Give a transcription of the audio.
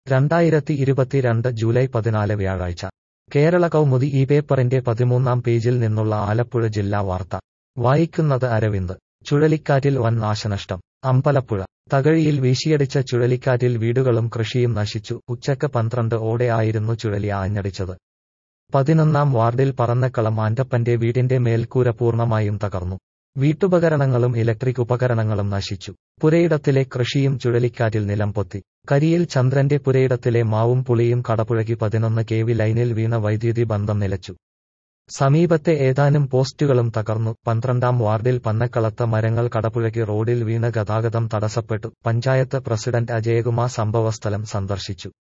രണ്ടായിരത്തി ഇരുപത്തിരണ്ട് ജൂലൈ പതിനാല് വ്യാഴാഴ്ച കേരള കൗമുദി ഈ പേപ്പറിന്റെ പതിമൂന്നാം പേജിൽ നിന്നുള്ള ആലപ്പുഴ ജില്ലാ വാർത്ത വായിക്കുന്നത് അരവിന്ദ് ചുഴലിക്കാറ്റിൽ വൻ നാശനഷ്ടം അമ്പലപ്പുഴ തകഴിയിൽ വീശിയടിച്ച ചുഴലിക്കാറ്റിൽ വീടുകളും കൃഷിയും നശിച്ചു ഉച്ചക്ക് പന്ത്രണ്ട് ഓടെ ആയിരുന്നു ചുഴലി ആഞ്ഞടിച്ചത് പതിനൊന്നാം വാർഡിൽ പറന്നക്കളം ആന്റപ്പന്റെ വീടിന്റെ മേൽക്കൂര പൂർണ്ണമായും തകർന്നു വീട്ടുപകരണങ്ങളും ഇലക്ട്രിക് ഉപകരണങ്ങളും നശിച്ചു പുരയിടത്തിലെ കൃഷിയും ചുഴലിക്കാറ്റിൽ നിലംപൊത്തി കരിയിൽ ചന്ദ്രന്റെ പുരയിടത്തിലെ മാവും പുളിയും കടപുഴകി പതിനൊന്ന് കെ വി ലൈനിൽ വീണ വൈദ്യുതി ബന്ധം നിലച്ചു സമീപത്തെ ഏതാനും പോസ്റ്റുകളും തകർന്നു പന്ത്രണ്ടാം വാർഡിൽ പന്നക്കളത്ത് മരങ്ങൾ കടപുഴകി റോഡിൽ വീണ് ഗതാഗതം തടസ്സപ്പെട്ടു പഞ്ചായത്ത് പ്രസിഡന്റ് അജയകുമാർ സംഭവസ്ഥലം സന്ദർശിച്ചു